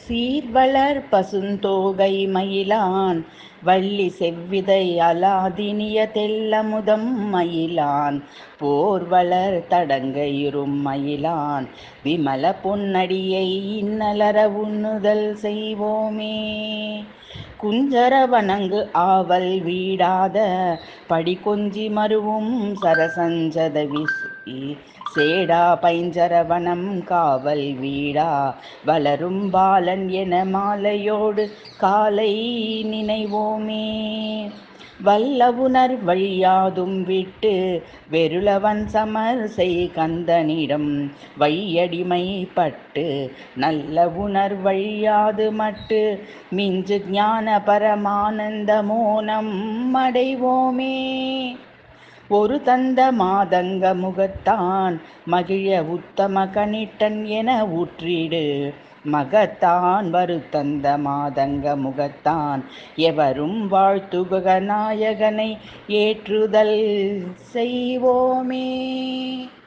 சீர்வளர் பசுந்தோகை மயிலான் வள்ளி செவ்விதை அலாதினிய தெல்லமுதம் மயிலான் போர்வளர் தடங்கையுறும் மயிலான் விமல பொன்னடியை இன்னலர உண்ணுதல் செய்வோமே குஞ்சர வணங்கு ஆவல் வீடாத படி கொஞ்சி மருவும் சரசஞ்சத விசி சேடா பைஞ்சரவனம் காவல் வீடா வளரும் பாலன் என மாலையோடு காலை நினைவோமே வல்லவுணர் வழியாதும் விட்டு வெருளவன் சமர் செய் கந்தனிடம் வையடிமைப்பட்டு நல்ல உணர் வழியாது மட்டு மிஞ்சு ஞான பரமானந்த மோனம் அடைவோமே ஒரு தந்த மாதங்க முகத்தான் மகிழ உத்தம கணிட்டன் என ஊற்றிடு மகத்தான் வருத்தந்த மாதங்க முகத்தான் எவரும் வாழ்த்துக நாயகனை ஏற்றுதல் செய்வோமே